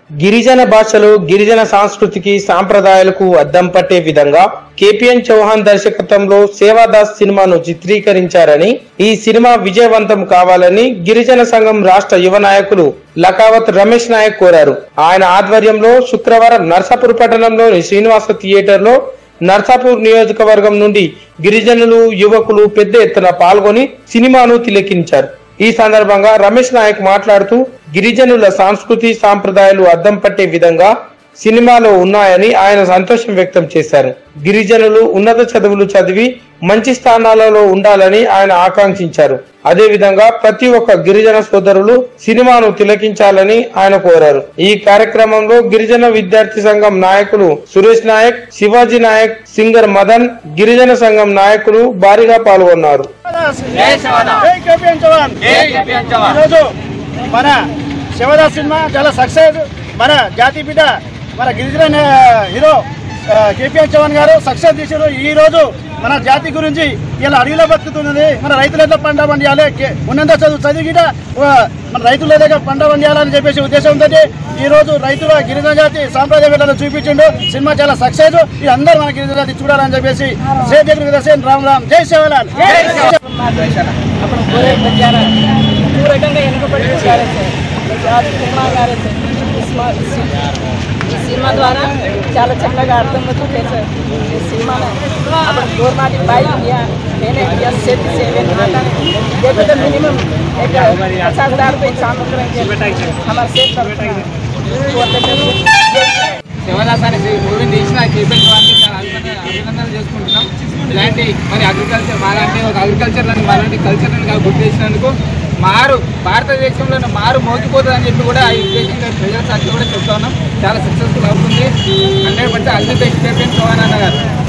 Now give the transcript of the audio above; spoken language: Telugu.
గిరిజన భాషలు గిరిజన సంస్కృతికి సాంప్రదాయాలకు అద్దం పట్టే విధంగా కేపిఎన్ చౌహాన్ దర్శకత్వంలో సేవాదాస్ సినిమాను చిత్రీకరించారని ఈ సినిమా విజయవంతం కావాలని గిరిజన సంఘం రాష్ట్ర యువ నాయకులు లకావత్ రమేష్ నాయక్ కోరారు ఆయన ఆధ్వర్యంలో శుక్రవారం నర్సాపూర్ పట్టణంలోని శ్రీనివాస థియేటర్లో నర్సాపూర్ నియోజకవర్గం నుండి గిరిజనులు యువకులు పెద్ద ఎత్తున పాల్గొని సినిమాను తిలకించారు ఈ సందర్భంగా రమేష్ నాయక్ మాట్లాడుతూ గిరిజనుల సంస్కృతి సాంప్రదాయాలు అద్దం పట్టే విధంగా సినిమాలో ఉన్నాయని ఆయన సంతోషం వ్యక్తం చేశారు గిరిజనులు ఉన్నత చదువులు చదివి మంచి స్థానాలలో ఉండాలని ఆయన ఆకాంక్షించారు అదే విధంగా ప్రతి ఒక్క గిరిజన సోదరులు సినిమాను తిలకించాలని ఆయన కోరారు ఈ కార్యక్రమంలో గిరిజన విద్యార్థి సంఘం నాయకులు సురేష్ నాయక్ శివాజీ నాయక్ సింగర్ మదన్ గిరిజన సంఘం నాయకులు భారీగా పాల్గొన్నారు జై శివదాస్. జై కేపీఎన్ చౌహాన్ జై కేపీఎన్ చౌహాన్. ఈరోజు మన శివదాస్ సినిమా చాలా సక్సెస్ మన జాతి బిడ్డ మన గిరిజన హీరో కేపీఎన్ చౌహాన్ గారు సక్సెస్ తీసారు ఈ రోజు మన జాతి గురించి ఇలా అడవిలో బతుకుతున్నది మన రైతులు ఏదో పంట పండియాలి కే- ఉన్నంత చదువు చదివి గిట, ఆ, మన రైతులు ఏదో పంట పండియాలని చెప్పేసి ఉద్దేశంతో ఈ రోజు రైతుల గిరిజన జాతి సాంప్రదాయ విధాలు చూపించిండు సినిమా చాలా సక్సెస్ ఇది అందరూ మన గిరిజన జాతి చూడాలని చెప్పేసి జై జగన్ రామ్ రామ్ జై శివలాల్ આપણે પૂરે બજારા પૂરે ગંગે వెనుకబడి గారే రాజు కుమార్ గారే ఈ సినిమా ఈ సినిమా ద్వారా చాలా చక్కగా అర్థమవుతుంది సార్ ఈ సినిమాలో આપણે ગોરમાટી બાઈ ગયા એને ગયા સેફી છે એને માટે देखो तो मिनिमम एक पचास हजार रुपये चालू करेंगे हमारे सेफ శివదాస్ అనే మూవీని తీసిన కేపీఎన్ చౌహాన్కి చాలా అభినందన అభినందనలు చేసుకుంటున్నాం ఇలాంటి మరి అగ్రికల్చర్ మాలాంటి ఒక అగ్రికల్చర్ మాలాంటి కల్చర్ గుర్తు చేసినందుకు మారు భారతదేశంలో మారు మోగిపోతుంది అని చెప్పి కూడా ఈ ఉద్దేశంగా ప్రజల సాక్షి కూడా చెప్తా ఉన్నాం చాలా సక్సెస్ఫుల్ అవుతుంది hundred percent all the best KPN Chauhan అన్న గారు